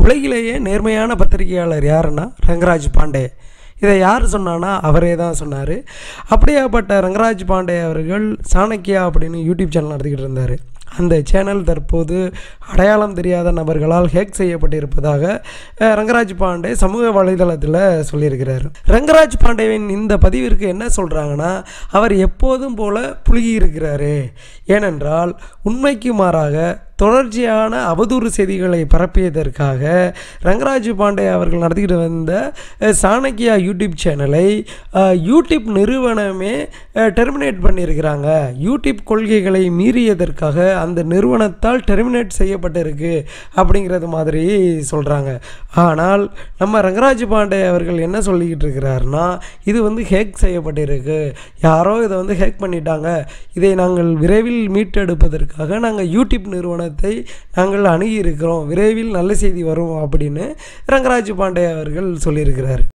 உலகிலேயே நேர்மையான பத்திரிகையாளர் யாருன்னா ரங்கராஜ் பாண்டே இதை யார் சொன்னான்னா அவரே தான் சொன்னார் அப்படியாப்பட்ட ரங்கராஜ் பாண்டே அவர்கள் சாணக்கியா அப்படின்னு யூடியூப் சேனல் நடத்திக்கிட்டு இருந்தார் அந்த சேனல் தற்போது அடையாளம் தெரியாத நபர்களால் ஹேக் செய்யப்பட்டிருப்பதாக அஹ், ரங்கராஜ் பாண்டே சமூக வலைதளத்தில் சொல்லியிருக்கிறார் ரங்கராஜ் பாண்டேவின் இந்த பதிவிற்கு என்ன சொல்கிறாங்கன்னா அவர் எப்போதும் போல புழுகி இருக்கிறாரு ஏனென்றால் உண்மைக்கு மாறாக தொடர்ச்சியான அவதூறு செய்திகளை பரப்பியதற்காக ரங்கராஜ் பாண்டே அவர்கள் நடத்திக்கிட்டு வந்த அஹ், சாணக்கியா யூடியூப் சேனலை அஹ், யூடியூப் நிறுவனமே டெர்மினேட் பண்ணியிருக்கிறாங்க யூடியூப் கொள்கைகளை மீறியதற்காக அந்த நிறுவனத்தால் டெர்மினேட் செய்யப்பட்டிருக்கு அப்படிங்கிறது மாதிரி சொல்கிறாங்க ஆனால் நம்ம ரங்கராஜ் பாண்டே அவர்கள் என்ன சொல்லிக்கிட்டு இருக்கிறாருன்னா இது வந்து ஹேக் செய்யப்பட்டிருக்கு யாரோ இதை வந்து ஹேக் பண்ணிட்டாங்க இதை நாங்கள் விரைவில் மீட்டெடுப்பதற்காக நாங்கள் யூடியூப் நிறுவனத்தை நாங்கள் அணுகி இருக்கிறோம் விரைவில் நல்ல செய்தி வரும் அப்படின்னு ரங்கராஜ் பாண்டே அவர்கள் சொல்லியிருக்கிறார்